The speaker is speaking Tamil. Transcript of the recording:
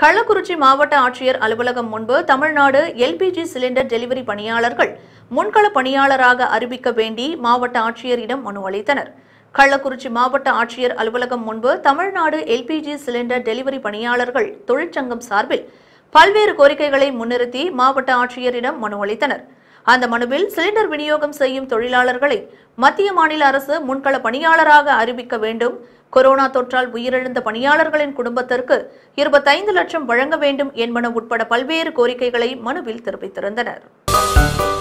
கள்ளக்குறிச்சி மாவட்ட ஆட்சியர் அலுவலகம் முன்பு தமிழ்நாடு எல்பிஜி சிலிண்டர் டெலிவரி பணியாளர்கள் முன்கள பணியாளராக அறிவிக்க வேண்டி மாவட்ட ஆட்சியரிடம் மனு அளித்தனர் கள்ளக்குறிச்சி மாவட்ட ஆட்சியர் அலுவலகம் முன்பு தமிழ்நாடு எல்பிஜி சிலிண்டர் டெலிவரி பணியாளர்கள் தொழிற்சங்கம் சார்பில் பல்வேறு கோரிக்கைகளை முன்னிறுத்தி மாவட்ட ஆட்சியரிடம் மனு அளித்தனர் அந்த மனுவில் சிலிண்டர் விநியோகம் செய்யும் தொழிலாளர்களை மத்திய மாநில அரசு முன்கள பணியாளராக அறிவிக்க வேண்டும் கொரோனா தொற்றால் உயிரிழந்த பணியாளர்களின் குடும்பத்திற்கு இருபத்தைந்து லட்சம் வழங்க வேண்டும் என்பன உட்பட பல்வேறு கோரிக்கைகளை மனுவில் தெரிவித்திருந்தனர்